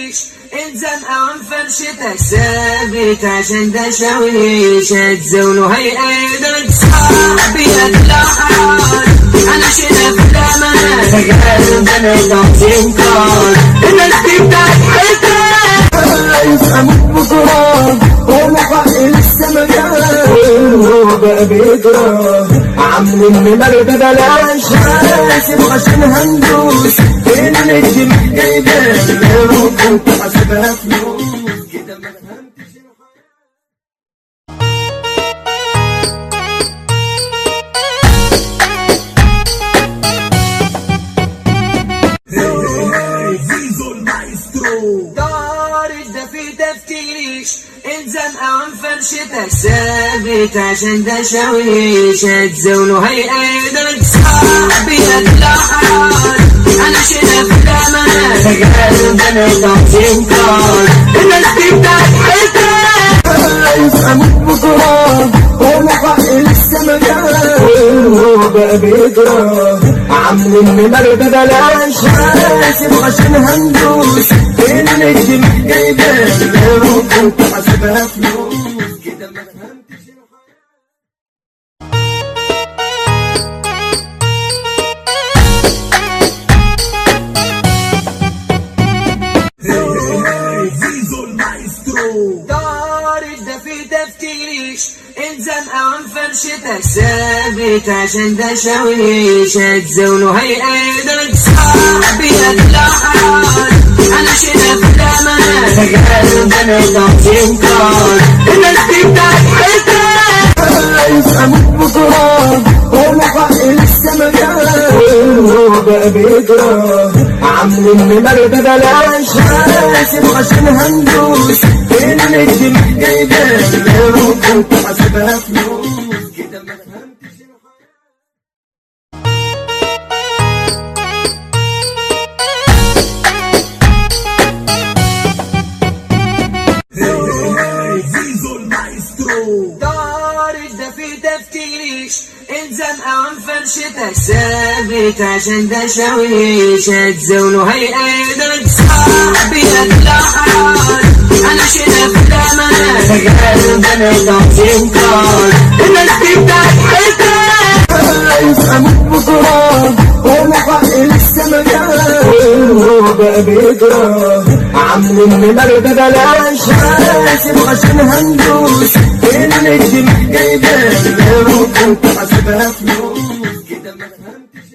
تفتيش الزم عن فرشتك ثابت عشان ده شاويش هتزول وهيقعدك صاحبي هتلاحظ انا شنا في الامان تجارب انا تعطين كار الناس دي بتاعت حتة يفهموك بكرة ولا حق لسه مجال وهو بقى بيجرى عاملين ممرد بلاش حاسب عشان هندوس النجم جايبان لو كنت حاسبها فلوس كده ما فهمتش دار ده في تفتيش الزم عن فرشتك ثابت عشان ده شاويش هتزول وهيقعدك صاحبي هتلاحظ انا شنا في الامان تجارب انا تعطين كار الناس دي بتاعت حتة يفهموك بكرة ولا حق لسه مجال وهو بقى بيجرى عاملين ممرد بلاش حاسب عشان هندوس النجم جايبان لو كنت حاسبها فلوس كده ما فهمتش دار ده في تفتيش الزم عن فرشتك ثابت عشان ده شاويش هتزول وهيقعدك صاحبي هتلاحظ انا شنا في الامان تجارب انا تعطين كار الناس دي بتاعت حتة يفهموك بكرة ولا حق لسه مجال وهو بقى بيجرى عاملين ممرد بلاش حاسب عشان هندوس النجم جايبان لو كنت حاسبها فلوس كده ما فهمتش دار ده في تفتيش الزم عن فرشتك ثابت عشان ده شاويش هتزول وهيقعدك صاحبي هتلاحظ انا شنا في الامان تجارب انا تعطين كار الناس دي بتاعت حتة يفهموك بكرة ولا حق لسه مجال وهو بقى بيجرى عاملين ممرد بلاش حاسب عشان هندوس النجم جايبان لو كنت حاسبها فلوس كده ما فهمتش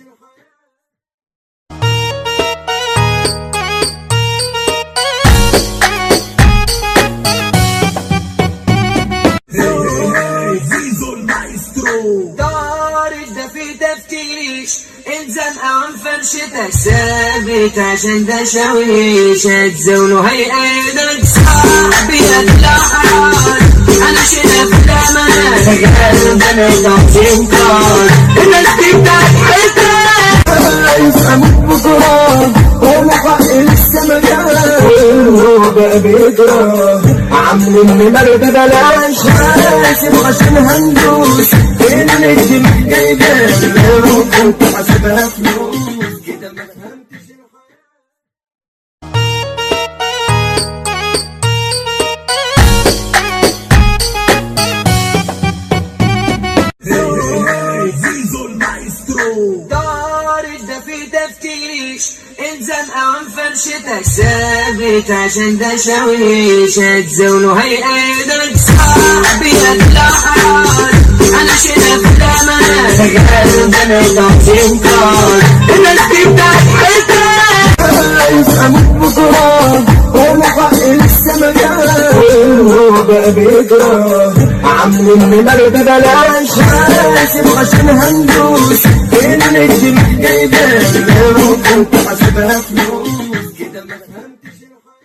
دار ده في تفتيش الزم عن فرشتك ثابت عشان ده شاويش هتزول وهيقعدك صاحبي هتلاحظ انا شنا في الامان تجارب انا تعطين كار الناس دي بتاعت حتة يفهموك بكرة ولا حق لسه مجال وهو بقى بيجرى عاملين ممرد بلاش حاسب عشان هندوس النجم جايبان لو كنت حاسبها فلوس كده ما فهمتش دار ده في تفتيش الزم عن فرشتك ثابت عشان ده شاويش هتزول وهيقعدك صاحبي هتلاحظ انا شنا في الامان تجارب انا تعطين كار الناس دي بتاعت حتة يفهموك بكرة ولا حق لسه مجال وهو بقى بيجرى عاملين ممرد بلاش حاسب عشان هندوس النجم جايبان لو كنت حاسبها فلوس كده ما فهمتش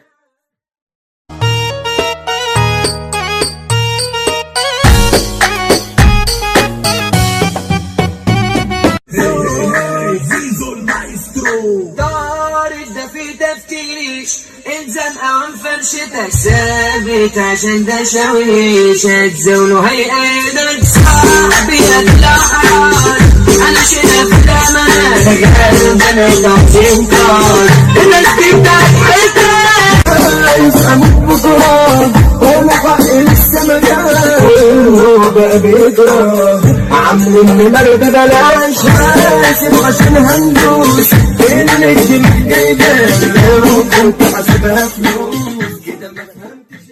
دار ده في تفتيش الزم عن فرشتك ثابت عشان ده شاويش هتزول وهيقعدك صاحبي هتلاحظ انا شنا في الامان تجارب انا تعطين كار الناس دي بتاعت حتة خايف اموت بكره وانا حق لسه مجال هو بقى بيجرى عاملين نمر ببلاش حاسب عشان هندوس اللي الدنيا جايبه لو كنت حاسبها فلوس كده ما فهمتش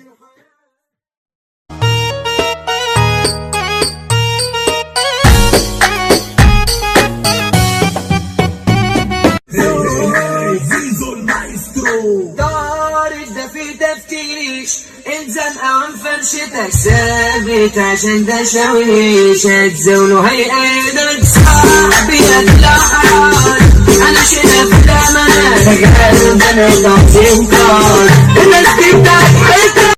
طارد ده في تفتيش الزنقة عن فرشتك ثابت عشان ده شاويش هتزولوا هيقعدك صاحبي هتلاحظ انا شنا في الامانات قلب انا تعظيم كار الناس دي بتاعت حياتك